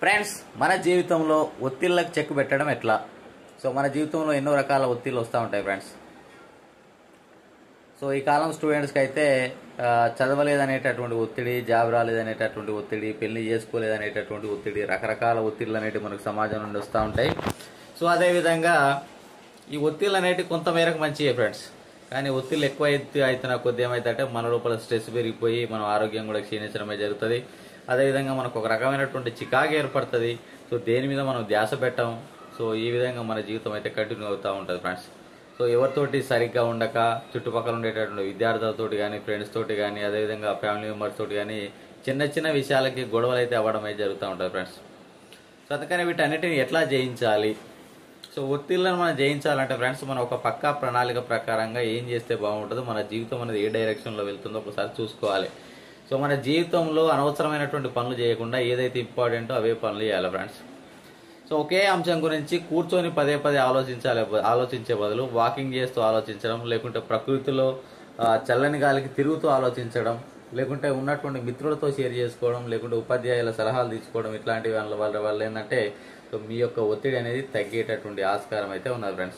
friends మన జీవితంలో ఒత్తిళ్ళకు check పెట్టడం ఎట్లా సో మన జీవితంలో ఎన్నో రకాల ఒత్తిళ్ళు వస్తూ ఉంటాయి ఫ్రెండ్స్ సో ఈ కాలం స్టూడెంట్స్కి అయితే ఆ, చదవలేదనేటటువంటి ఒత్తిడి జాబ్ రాలేదనేటటువంటి ఒత్తిడి పెళ్లి చేసుకోలేదనేటటువంటి ఒత్తిడి రకరకాల ఒత్తిళ్ళు అనేటివి మనకు సమాజం నుండి వస్తూ ఉంటాయి సో అదేవిధంగా ఈ ఒత్తిళ్ళు అనేటివి కొంత మేరకు మంచివే ఫ్రెండ్స్ కానీ ఒత్తిళ్ళు ఎక్కువ అయితే అవుతున్న కొద్ది ఏమైతే మన లోపల స్ట్రెస్ పెరిగిపోయి మన ఆరోగ్యం కూడా క్షీణించడమే జరుగుతుంది అదేవిధంగా మనకు ఒక రకమైనటువంటి చికాకు ఏర్పడుతుంది సో దేని మీద మనం ధ్యాస పెట్టాం సో ఈ విధంగా మన జీవితం అయితే కంటిన్యూ అవుతూ ఉంటుంది ఫ్రెండ్స్ సో ఎవరితోటి సరిగ్గా ఉండక చుట్టుపక్కల ఉండేటటువంటి విద్యార్థులతోటి కానీ ఫ్రెండ్స్ తోటి కానీ అదేవిధంగా ఫ్యామిలీ మెంబర్స్ తోటి కానీ చిన్న చిన్న విషయాలకి గొడవలు అయితే అవ్వడం అయితే జరుగుతూ ఉంటుంది ఫ్రెండ్స్ సో అందుకని వీటన్నిటిని ఎట్లా జయించాలి సో ఒత్తిళ్లను మనం జయించాలంటే ఫ్రెండ్స్ మనం ఒక పక్కా ప్రణాళిక ప్రకారంగా ఏం చేస్తే బాగుంటుందో మన జీవితం అనేది ఏ డైరెక్షన్లో వెళ్తుందో ఒకసారి చూసుకోవాలి సో మన జీవితంలో అనవసరమైనటువంటి పనులు చేయకుండా ఏదైతే ఇంపార్టెంటో అవే పనులు చేయాలి ఫ్రెండ్స్ సో ఒకే అంశం గురించి కూర్చొని పదే పదే ఆలోచించాలి ఆలోచించే బదులు వాకింగ్ చేస్తూ ఆలోచించడం లేకుంటే ప్రకృతిలో ఆ, చల్లని గాలికి తిరుగుతూ ఆలోచించడం లేకుంటే ఉన్నటువంటి మిత్రులతో షేర్ చేసుకోవడం లేకుంటే ఉపాధ్యాయుల సలహాలు తీసుకోవడం ఇట్లాంటి వాళ్ళ వాళ్ళ వల్ల ఏంటంటే సో మీ యొక్క ఒత్తిడి అనేది తగ్గేటటువంటి ఆస్కారం అయితే ఉన్నది ఫ్రెండ్స్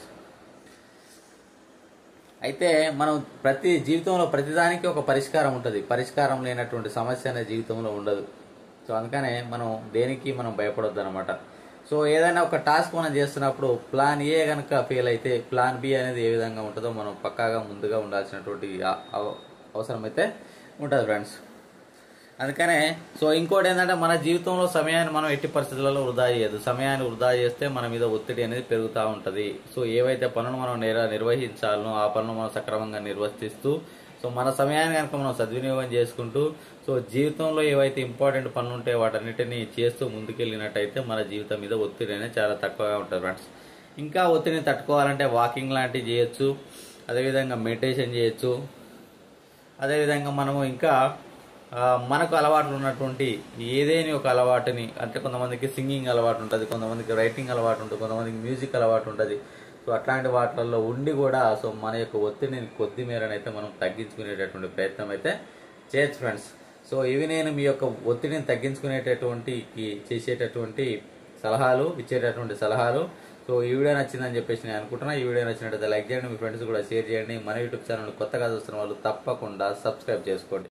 అయితే మనం ప్రతి జీవితంలో ప్రతిదానికి ఒక పరిష్కారం ఉంటుంది పరిష్కారం లేనటువంటి సమస్య అనే జీవితంలో ఉండదు సో అందుకనే మనం దేనికి మనం భయపడొద్దు అనమాట సో ఏదైనా ఒక టాస్క్ మనం చేస్తున్నప్పుడు ప్లాన్ ఏ కనుక ఫెయిల్ అయితే ప్లాన్ బి అనేది ఏ విధంగా ఉంటుందో మనం పక్కాగా ముందుగా ఉండాల్సినటువంటి ఆ- అవ- అవసరం అయితే ఉంటుంది ఫ్రెండ్స్ అందుకనే సో ఇంకోటి ఏంటంటే మన జీవితంలో సమయాన్ని మనం ఎట్టి పరిస్థితులలో వృధా చేయదు సమయాన్ని వృధా చేస్తే మన మీద ఒత్తిడి అనేది పెరుగుతూ ఉంటుంది సో ఏవైతే పనులు మనం నిర నిర్వహించాలనో ఆ పనులు మనం సక్రమంగా నిర్వర్తిస్తూ సో మన సమయాన్ని కనుక మనం సద్వినియోగం చేసుకుంటూ సో జీవితంలో ఏవైతే ఇంపార్టెంట్ పనులు ఉంటాయో వాటన్నిటిని చేస్తూ ముందుకెళ్ళినట్టయితే మన జీవితం మీద ఒత్తిడి అనేది చాలా తక్కువగా ఉంటుంది ఫ్రెండ్స్ ఇంకా ఒత్తిడిని తట్టుకోవాలంటే వాకింగ్ లాంటివి చేయొచ్చు అదేవిధంగా మెడిటేషన్ చేయొచ్చు అదేవిధంగా మనము ఇంకా ఆ, మనకు అలవాట్లు ఉన్నటువంటి ఏదేని ఒక అలవాటుని అంటే కొంతమందికి సింగింగ్ అలవాటు ఉంటుంది కొంతమందికి రైటింగ్ అలవాటు ఉంటుంది కొంతమందికి మ్యూజిక్ అలవాటు ఉంటుంది సో అట్లాంటి వాటిల్లో ఉండి కూడా సో మన యొక్క ఒత్తిడిని కొద్ది మేరనైతే మనం తగ్గించుకునేటటువంటి ప్రయత్నం అయితే చేయొచ్చు ఫ్రెండ్స్ సో ఇవి నేను మీ యొక్క ఒత్తిడిని తగ్గించుకునేటటువంటి ఈ చేసేటటువంటి సలహాలు ఇచ్చేటటువంటి సలహాలు సో ఈ వీడియో నచ్చిందని చెప్పేసి నేను అనుకుంటున్నా ఈ వీడియో నచ్చినట్లయితే లైక్ చేయండి మీ ఫ్రెండ్స్ కూడా షేర్ చేయండి మన యూట్యూబ్ ఛానల్ కొత్తగా చూస్తున్న వాళ్ళు తప్పకుండా సబ్స్క్రైబ్ చేసుకోండి